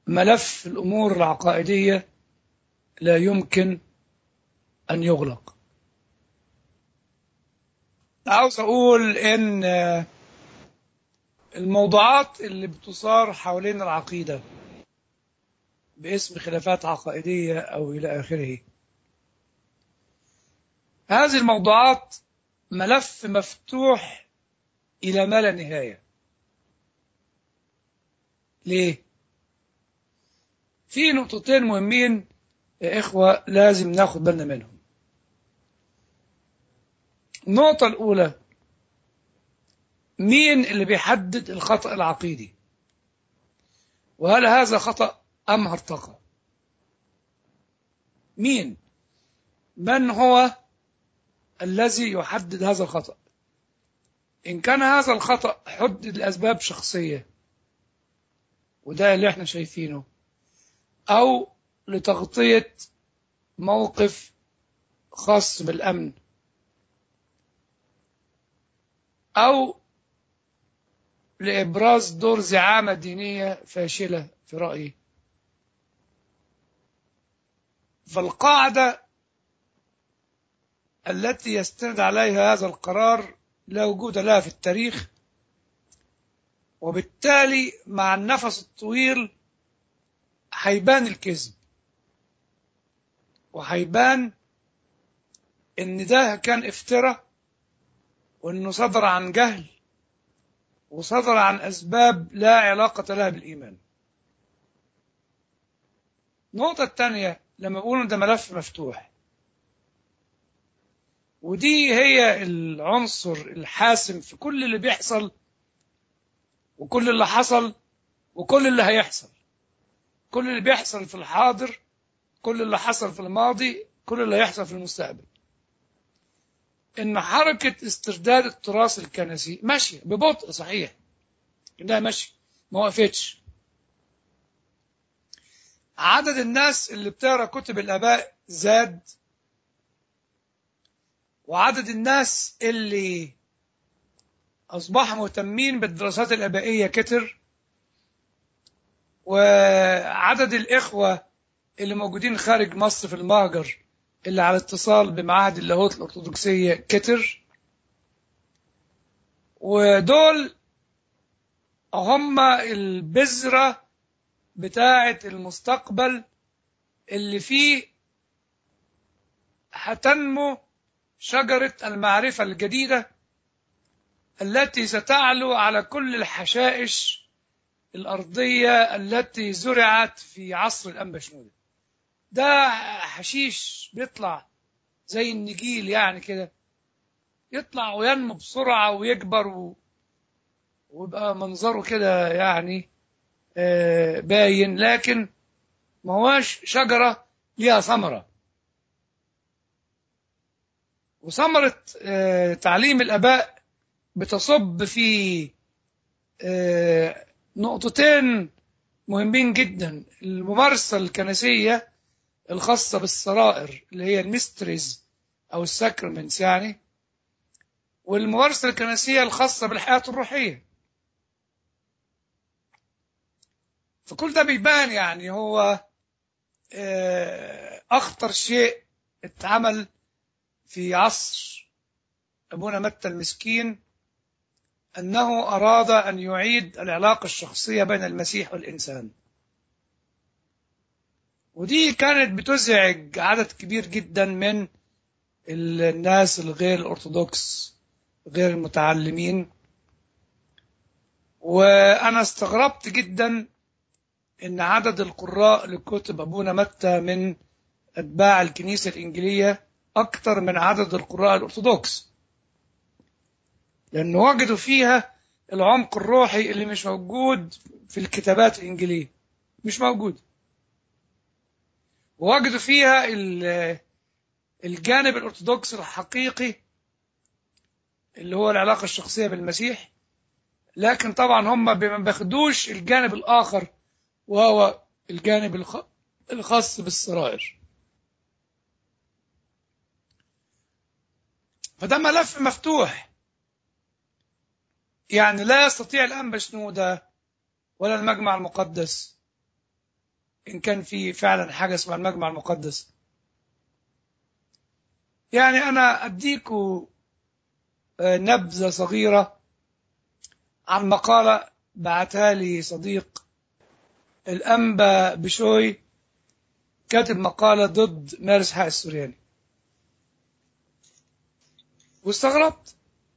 ملف الأمور العقائدية لا يمكن أن يغلق عاوز أقول إن الموضوعات اللي بتصار حوالين العقيدة باسم خلافات عقائدية أو إلى آخره هذه الموضوعات ملف مفتوح إلى ما لا نهاية ليه؟ في نقطتين مهمين يا إخوة لازم ناخد بالنا منهم النقطة الأولى مين اللي بيحدد الخطأ العقيدي وهل هذا خطأ أم هرطقة مين من هو الذي يحدد هذا الخطأ إن كان هذا الخطأ حدد لأسباب شخصية وده اللي احنا شايفينه أو لتغطية موقف خاص بالأمن أو لإبراز دور زعامة دينية فاشلة في رأيي فالقاعدة التي يستند عليها هذا القرار لا وجود لها في التاريخ وبالتالي مع النفس الطويل هيبان الكذب وهيبان ان ده كان افتراء وانه صدر عن جهل وصدر عن اسباب لا علاقة لها بالايمان النقطة الثانية لما بقول ده ملف مفتوح ودي هي العنصر الحاسم في كل اللي بيحصل وكل اللي حصل وكل اللي هيحصل كل اللي بيحصل في الحاضر كل اللي حصل في الماضي كل اللي هيحصل في المستقبل ان حركة استرداد التراث الكنسي ماشية ببطء صحيح انها ماشية ما وقفتش عدد الناس اللي بتقرا كتب الاباء زاد وعدد الناس اللي اصبحوا مهتمين بالدراسات الابائيه كتر وعدد الاخوه اللي موجودين خارج مصر في المهجر اللي على اتصال بمعاهد اللاهوت الارثوذكسيه كتر ودول هم البذره بتاعه المستقبل اللي فيه هتنمو شجرة المعرفة الجديدة التي ستعلو على كل الحشائش الأرضية التي زرعت في عصر الأنبا شنودة ده حشيش بيطلع زي النجيل يعني كده يطلع وينمو بسرعة ويكبر و... ويبقى منظره كده يعني آه باين لكن ما هواش شجرة ليها ثمرة وثمرة آه تعليم الآباء بتصب في آه نقطتين مهمين جدا الممارسة الكنسية الخاصة بالسرائر اللي هي الميستريز أو الساكرمنتس يعني والممارسة الكنسية الخاصة بالحياة الروحية فكل ده بيبان يعني هو أخطر شيء اتعمل في عصر أبونا متى المسكين أنه أراد أن يعيد العلاقة الشخصية بين المسيح والإنسان ودي كانت بتزعج عدد كبير جدا من الناس الغير الأرثوذكس غير المتعلمين وأنا استغربت جدا إن عدد القراء لكتب أبونا متى من أتباع الكنيسة الإنجيلية أكثر من عدد القراء الأرثوذكس لأن وجدوا فيها العمق الروحي اللي مش موجود في الكتابات الإنجيلية مش موجود ووجدوا فيها الجانب الأرثوذكس الحقيقي اللي هو العلاقة الشخصية بالمسيح لكن طبعا هم ما بياخدوش الجانب الآخر وهو الجانب الخاص بالسرائر فده ملف مفتوح يعني لا يستطيع الأنبا شنودة ولا المجمع المقدس إن كان في فعلا حاجة اسمها المجمع المقدس يعني أنا أديكوا نبذة صغيرة عن مقالة بعتها لي صديق الأنبا بشوي كاتب مقالة ضد مارس حق السورياني واستغربت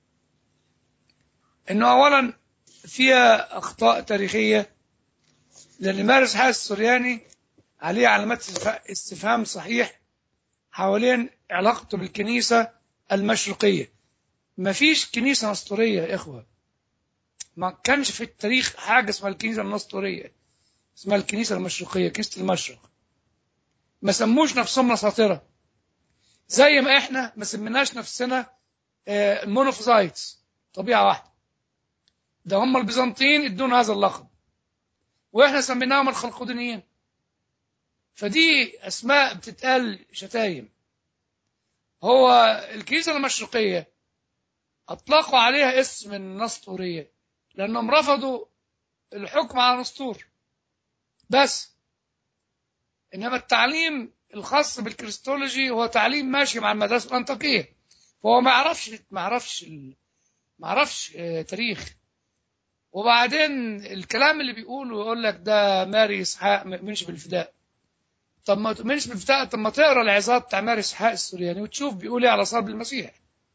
انه اولا فيها اخطاء تاريخيه لان مارس حق السورياني عليه علامات استفهام صحيح حوالين علاقته بالكنيسه المشرقيه ما فيش كنيسه نسطوريه يا اخوه ما كانش في التاريخ حاجه اسمها الكنيسه النسطوريه اسمها الكنيسه المشرقيه كنيسه المشرق ما سموش نفسهم نساطره زي ما احنا ما سميناش نفسنا مونوفوزايتس طبيعه واحده ده هم البيزنطيين ادونا هذا اللقب واحنا سميناهم الخلقودينيين فدي اسماء بتتقال شتايم هو الكنيسه المشرقيه اطلقوا عليها اسم النسطوريه لانهم رفضوا الحكم على نسطور بس انما التعليم الخاص بالكريستولوجي هو تعليم ماشي مع المدرسه الانطاكيه فهو ما يعرفش ما يعرفش ما يعرفش تاريخ وبعدين الكلام اللي بيقوله يقول لك ده ماري اسحاق ما يؤمنش بالفداء طب ما تؤمنش بالفداء طب ما تقرا العظات بتاع ماري اسحاق السورياني وتشوف بيقول ايه على صلب المسيح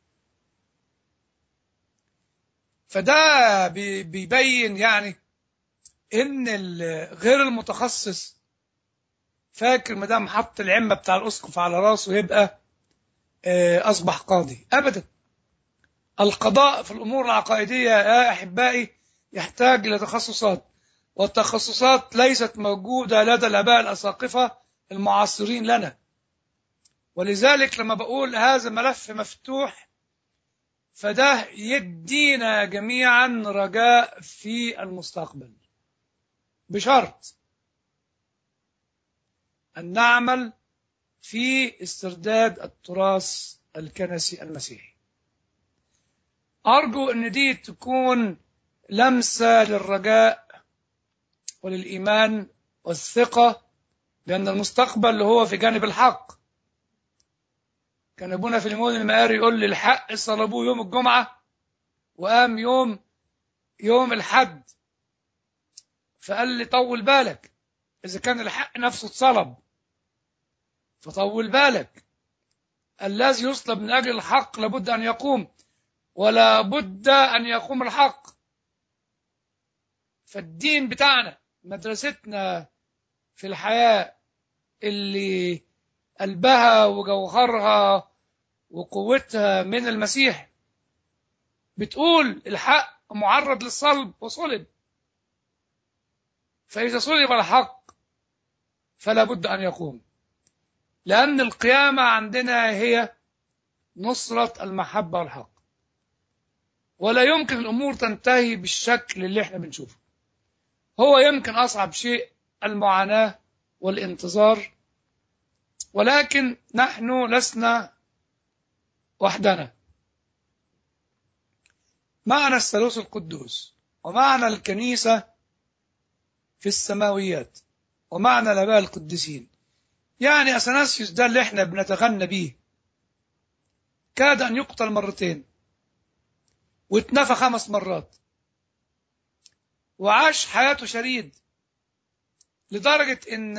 فده بيبين يعني ان غير المتخصص فاكر ما دام حط العمه بتاع الاسقف على راسه يبقى اصبح قاضي ابدا القضاء في الامور العقائديه يا احبائي يحتاج الى تخصصات والتخصصات ليست موجوده لدى الاباء الاساقفه المعاصرين لنا ولذلك لما بقول هذا ملف مفتوح فده يدينا جميعا رجاء في المستقبل بشرط أن نعمل في استرداد التراث الكنسي المسيحي أرجو أن دي تكون لمسة للرجاء وللإيمان والثقة بأن المستقبل هو في جانب الحق كان أبونا في المون المقاري يقول لي الحق صلبوه يوم الجمعة وقام يوم يوم الحد فقال لي طول بالك إذا كان الحق نفسه اتصلب فطول بالك الذي يصلب من أجل الحق لابد أن يقوم ولا بد أن يقوم الحق فالدين بتاعنا مدرستنا في الحياة اللي قلبها وجوهرها وقوتها من المسيح بتقول الحق معرض للصلب وصلب فإذا صلب الحق فلا بد أن يقوم لأن القيامة عندنا هي نصرة المحبة والحق ولا يمكن الأمور تنتهي بالشكل اللي احنا بنشوفه هو يمكن أصعب شيء المعاناة والانتظار ولكن نحن لسنا وحدنا معنا الثالوث القدوس ومعنا الكنيسة في السماويات ومعنا الآباء القديسين يعني أثناسيوس ده اللي احنا بنتغنى بيه كاد أن يقتل مرتين واتنفى خمس مرات وعاش حياته شريد لدرجة إن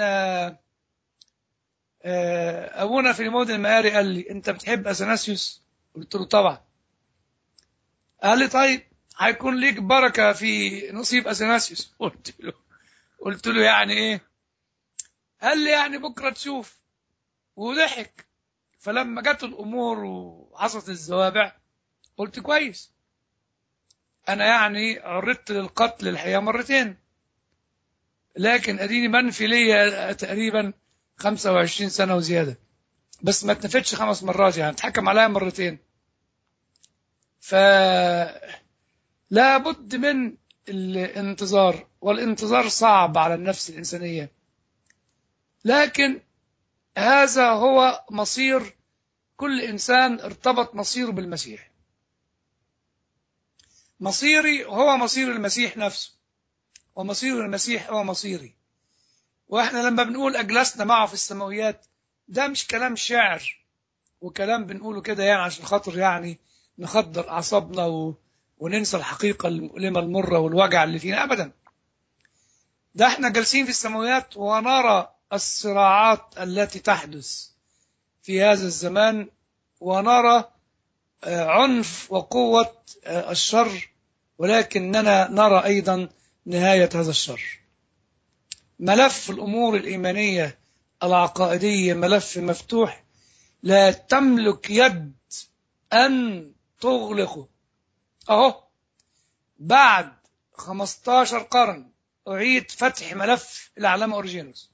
أبونا في الموت المقاري قال لي أنت بتحب أثناسيوس؟ قلت له طبعا قال لي طيب هيكون ليك بركة في نصيب أثناسيوس قلت له قلت له يعني إيه؟ قال لي يعني بكرة تشوف وضحك فلما جت الأمور وحصلت الزوابع قلت كويس أنا يعني عرضت للقتل الحقيقة مرتين لكن أديني منفي ليا تقريبا 25 سنة وزيادة بس ما اتنفتش خمس مرات يعني اتحكم عليها مرتين ف لا بد من الانتظار والانتظار صعب على النفس الإنسانية لكن هذا هو مصير كل إنسان ارتبط مصيره بالمسيح مصيري هو مصير المسيح نفسه ومصير المسيح هو مصيري واحنا لما بنقول اجلسنا معه في السماويات ده مش كلام شعر وكلام بنقوله كده يعني عشان خاطر يعني نخدر اعصابنا و... وننسى الحقيقه المؤلمه المره والوجع اللي فينا ابدا ده احنا جالسين في السماويات ونرى الصراعات التي تحدث في هذا الزمان ونرى عنف وقوة الشر ولكننا نرى أيضا نهاية هذا الشر ملف الأمور الإيمانية العقائدية ملف مفتوح لا تملك يد أن تغلقه أهو بعد 15 قرن أعيد فتح ملف الأعلام أورجينوس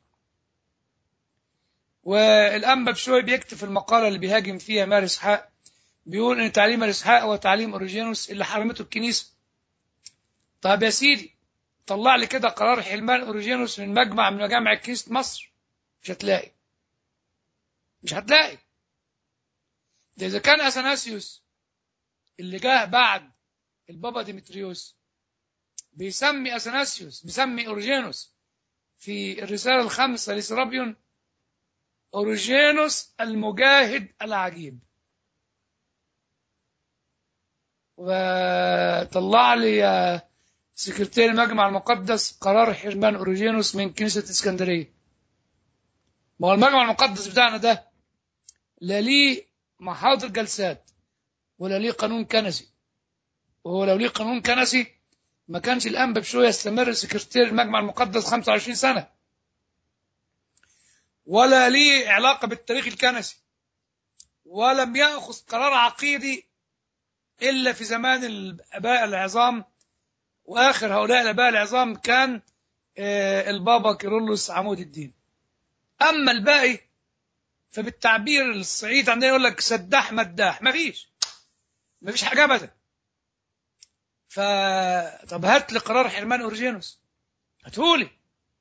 والأنبا بشوي بيكتب في المقالة اللي بيهاجم فيها مار إسحاق بيقول إن تعليم إسحاق هو تعليم أورجينوس اللي حرمته الكنيسة طب يا سيدي طلع لي كده قرار حلمان أورجينوس من مجمع من مجامع كنيسة مصر مش هتلاقي مش هتلاقي ده إذا كان أثناسيوس اللي جاه بعد البابا ديمتريوس بيسمي أثناسيوس بيسمي أورجينوس في الرسالة الخامسة لسرابيون أورجينوس المجاهد العجيب وطلع لي سكرتير المجمع المقدس قرار حرمان أورجينوس من كنيسة اسكندرية ما هو المجمع المقدس بتاعنا ده لا ليه محاضر جلسات ولا ليه قانون كنسي وهو لو ليه قانون كنسي ما كانش الأنبا بشوية يستمر سكرتير المجمع المقدس 25 سنة ولا ليه علاقة بالتاريخ الكنسي ولم يأخذ قرار عقيدي إلا في زمان الآباء العظام وآخر هؤلاء الآباء العظام كان البابا كيرلس عمود الدين أما الباقي فبالتعبير الصعيد عندنا يقول لك سداح مداح مفيش مفيش حاجة أبدا ف طب هات لي قرار حرمان أورجينوس هاتهولي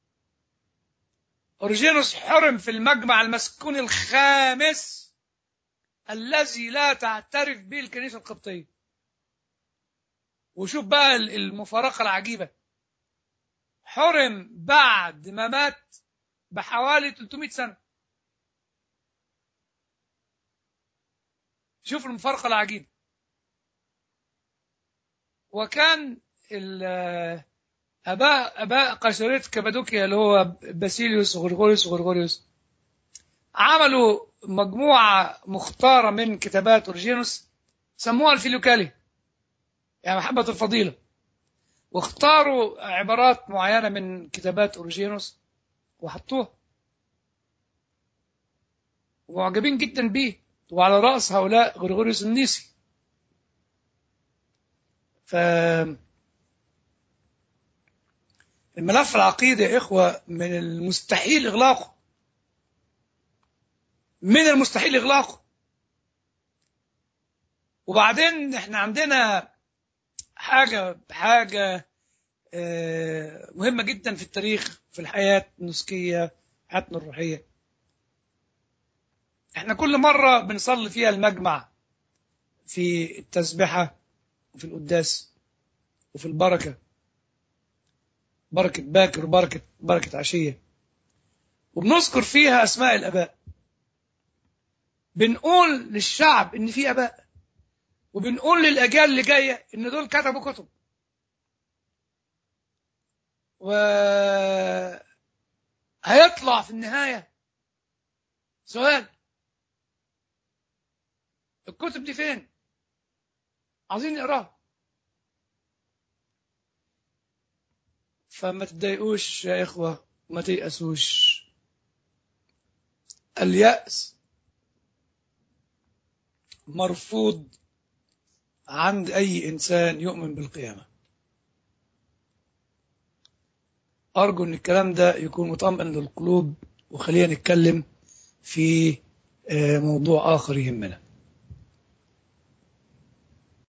أورجينوس حرم في المجمع المسكون الخامس الذي لا تعترف به الكنيسة القبطية وشوف بقى المفارقة العجيبة حرم بعد ما مات بحوالي 300 سنة شوف المفارقة العجيبة وكان أباء أباء قشرية كابادوكيا اللي هو باسيليوس وغرغوريوس وغرغوريوس عملوا مجموعة مختارة من كتابات أورجينوس سموها الفيلوكالي يعني محبة الفضيلة واختاروا عبارات معينة من كتابات أورجينوس وحطوها ومعجبين جدا بيه وعلى رأس هؤلاء غريغوريوس النيسي ف الملف العقيدة يا إخوة من المستحيل إغلاقه من المستحيل إغلاقه وبعدين احنا عندنا حاجة حاجة مهمة جدا في التاريخ في الحياة النسكية حياتنا الروحية احنا كل مرة بنصلي فيها المجمع في التسبحة وفي القداس وفي البركة بركة باكر وبركة بركة عشية وبنذكر فيها أسماء الآباء بنقول للشعب إن في آباء وبنقول للأجيال اللي جاية إن دول كتبوا كتب و هيطلع في النهاية سؤال الكتب دي فين؟ عايزين نقراها فما تتضايقوش يا إخوة ما تيأسوش اليأس مرفوض عند أي إنسان يؤمن بالقيامة أرجو أن الكلام ده يكون مطمئن للقلوب وخلينا نتكلم في موضوع آخر يهمنا